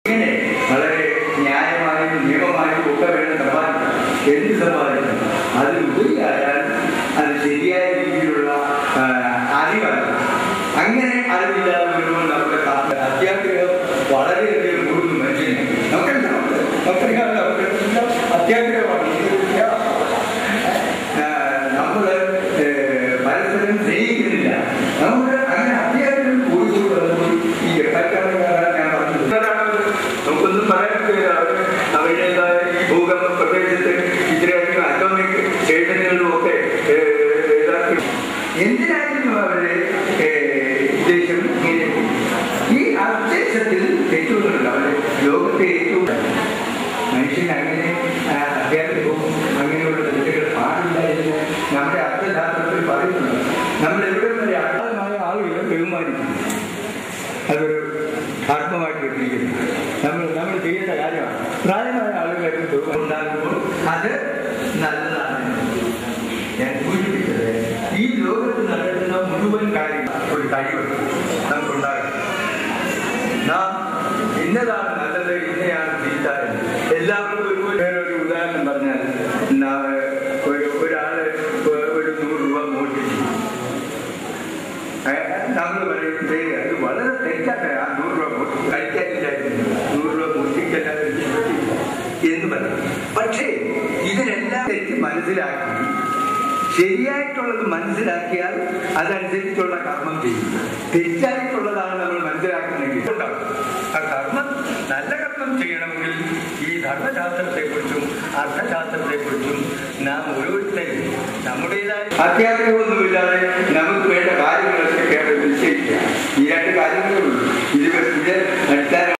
ഇങ്ങനെ വളരെ ന്യായമായും നിയമമായും ഒക്കെ വേണം സമ്പാദിക്കണം എന്ത് സമ്പാദിക്കണം അതിലുപരിയായാൽ അത് ശരിയായ രീതിയിലുള്ള ആ, അറിവാണ് അങ്ങനെ അറിവില്ലാതെ വരുമ്പോൾ നമ്മുടെ കാ- അത്യാഗ്രഹം വളരെയധികം കൂടുന്നു മനുഷ്യനെ നമുക്കെല്ലാം ഉണ്ട്. നമുക്കറിയാം നമുക്കെല്ലാം അത്യാഗ്രഹമാണ് ഇതില്ല. ആ, നമ്മള് ഏ, പരസ്പരം സ്നേഹിക്കുന്നില്ല നമുക്ക് അങ്ങനെ അത്യാഗ്രഹം കൂടിക്കൂടുന്നത് ഈ എട്ടക്കാരനാണ് ഞാൻ പറഞ്ഞത് ഇതാണ് നമുക്കൊന്നും പറയാൻ പറ്റില്ല അവര് അവരുടേതായ ഈ ഭൂകമ്പ പ്രദേശത്ത് ഇത്രയധികം അറ്റോമിക് ചൈതന്യങ്ങളും ഒക്കെ ഏ, ഇതാക്കി എന്തിനായിരുന്നു അവരുടെ ഏ, ഉദ്ദേശം ഇങ്ങനെ ഈ ഉദ്ദേശത്തിൽ തെറ്റുകളുണ്ട് അവര് ലോകത്തെ ഏറ്റവും മനുഷ്യൻ അങ്ങനെ ആ, അത്യാഗ്രഹവും അങ്ങനെയുള്ള തെറ്റുകൾ പാടില്ല എന്ന് നമ്മുടെ അർത്ഥശാസ്ത്രത്തിൽ പറയുന്നുണ്ട് നമ്മൾ എവിടെ വരെ ആഴമായ ആളുകളെ ബഹുമാനിക്കുന്നു അതൊരു ധർമ്മമായിട്ട് വെച്ചിരിക്കുന്നു നമ്മൾ നമ്മൾ ചെയ്യേണ്ട കാര്യമാണ് പ്രായമായ ആളുകളൊക്കെ ബഹുമാനം ഉണ്ടാകുമ്പോൾ അത് നല്ലതാണ് ഞാൻ സൂചിപ്പിച്ചത് ഈ ലോകത്ത് നടക്കുന്ന മുഴുവൻ കാര്യങ്ങൾ ഒരു കഴിവ് നമുക്കുണ്ടാകും നാം ഇന്നതാണ് നല്ലത് ഇന്നയാണ് ചീത്ത എന്ന്. എല്ലാവർക്കും ഒരു വേറൊരു ഉദാഹരണം പറഞ്ഞാൽ നാ- ഒരു ഒരാള് ഒ- ഒരു നൂറ് രൂപ മോഷ്ടിച്ചു നമ്മൾ പറയും "ദേ, അത് വളരെ തെറ്റാണ് ആ നൂറ് രൂപ മോഷ്ടിച്ചു കഴിക്കാനില്ലായിരുന്നു നൂറ് രൂപ മോഷ്ടിക്കല്ലാതെ എന്ന് പറയും പക്ഷേ ഇതിനെല്ലാം തെറ്റ് മനസ്സിലാക്കി ശരിയായിട്ടുള്ളത് മനസ്സിലാക്കിയാൽ അതനുസരിച്ചുള്ള കർമ്മം ചെയ്യും തെറ്റായിട്ടുള്ളതാണ് നമ്മൾ മനസ്സിലാക്കുന്നെങ്കിൽ ഉണ്ടാവും ആ കർമ്മം നല്ല കർമ്മം ചെയ്യണമെങ്കിൽ ഈ ധർമ്മശാസ്ത്രത്തെക്കുറിച്ചും അർത്ഥശാസ്ത്രത്തെക്കുറിച്ചും നാം ഓരോരുത്തരും നമ്മുടേതായ അത്യാഗ്രഹമൊന്നുമില്ലാതെ നമുക്ക് വേണ്ട കാര്യങ്ങളൊക്കെ കേട്ട് നിശ്ചയിക്കുക ഈ രണ്ട് കാര്യങ്ങളേ ഉള്ളൂ